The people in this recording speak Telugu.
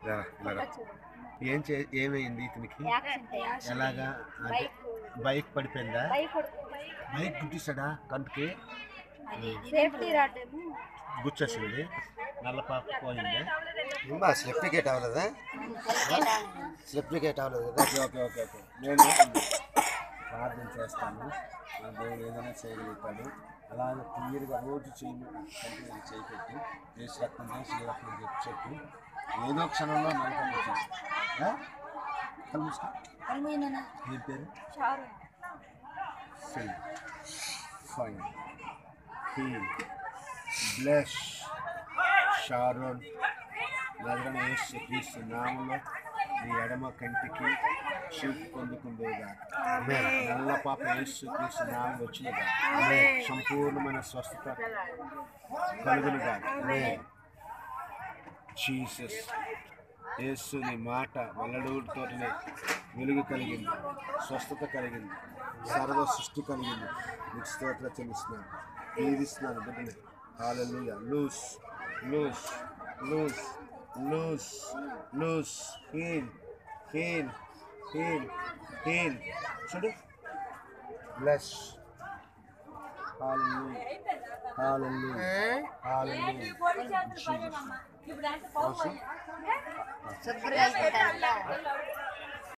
రా, ఇలా రా. ఏం చే ఏమైంది ఇతనికి ఎలాగా అంటే బైక్ పడిపోయిందా బైక్ గుద్దేశాడా కంటికి సేఫ్టీ రాడ్ గుచ్చేసింది నల్ల పాప పోయింది అమ్మా సర్టిఫికేట్ అవ్వలేదా సర్టిఫికేట్ అవ్వలేదు కదా ఓకే ఓకే ఓకే ఓకే నేను ప్రార్థన చేస్తాను నా దేవుడు ఏదైనా చేయగలుగుతాడు అలాగే క్లియర్గా రోజు చేయి కంటిన్యూ చేయి పెట్టి వేసి రక్తం చేసి ఈ రక్తం చెప్పి చెప్పి ఏదో క్షణంలో నలకొచ్చింది కలుసుకో ఏం పేరు Sing. Fine. Heal. Bless. Sharon. నగరం యేసు క్రీస్తు నామంలో నీ ఎడమ కంటికి చూపు పొందుకుందేగా నల్ల పాప యేసు క్రీస్తు నామం వచ్చినగా సంపూర్ణమైన స్వస్థత కలుగునుగా జీసస్ యేసు నీ మాట వెల్లడూరుతోటనే వెలుగు కలిగింది స్వస్థత కలిగింది సర్వ సృష్టి కలిగింది నీకు స్తోత్ర చెల్లిస్తున్నాను దీవిస్తున్నాను బిడ్డని hallelujah loose loose loose loose loose heal heal heal heal చూడు bless hallelujah hallelujah hallelujah Jesus శుభ్రంగా